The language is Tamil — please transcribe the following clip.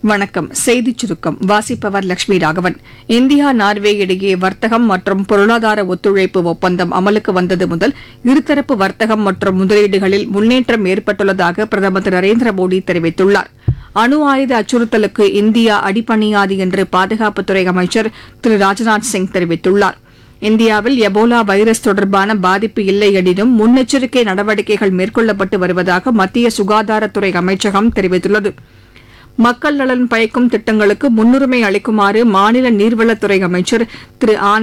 வணக்கம் செய்திச் சுருக்கம் வாசிப்பவர் லட்சுமி ராகவன் இந்தியா நார்வே இடையே வர்த்தகம் மற்றும் பொருளாதார ஒத்துழைப்பு ஒப்பந்தம் அமலுக்கு வந்தது முதல் இருதரப்பு வர்த்தகம் மற்றும் முதலீடுகளில் முன்னேற்றம் ஏற்பட்டுள்ளதாக பிரதமர் திரு நரேந்திர மோடி தெரிவித்துள்ளார் அணு ஆயுத அச்சுறுத்தலுக்கு இந்தியா அடிபணியாது என்று பாதுகாப்புத்துறை அமைச்சர் திரு ராஜ்நாத் சிங் தெரிவித்துள்ளார் இந்தியாவில் எபோலா வைரஸ் தொடர்பான பாதிப்பு இல்லை எனினும் முன்னெச்சரிக்கை நடவடிக்கைகள் மேற்கொள்ளப்பட்டு வருவதாக மத்திய சுகாதாரத்துறை அமைச்சகம் தெரிவித்துள்ளது மக்கள் நலன் பயக்கும் திட்டங்களுக்கு முன்னுரிமை அளிக்குமாறு மாநில நீர்வளத்துறை அமைச்சர் திரு ஆனந்த்